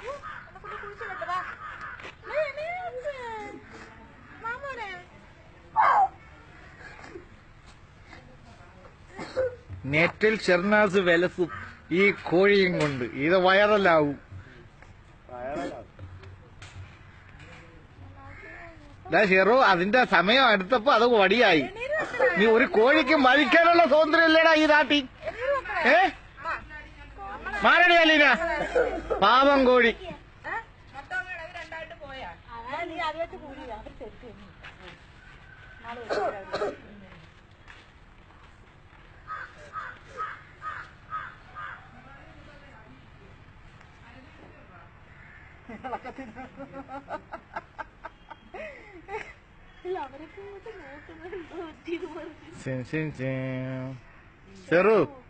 നെറ്റിൽ ഷെർനാസ് വിലസും ഈ കോഴിയും കൊണ്ട് ഇത് വൈറലാവും ദാ ഷെറു അതിന്റെ സമയം അടുത്തപ്പോ അത് വടിയായി നീ ഒരു കോഴിക്ക് മരിക്കാനുള്ള സ്വാതന്ത്ര്യം ഇല്ലേടാ ഈ നാട്ടിൽ ഏ മാരടി അലീന പാവം കോഴി നീ ആദ്യമായിട്ട് കൂടി അവർ തെറ്റ് ഇല്ല അവരൊക്കെ ഇങ്ങോട്ട് നോക്കുന്നത് ഷെറു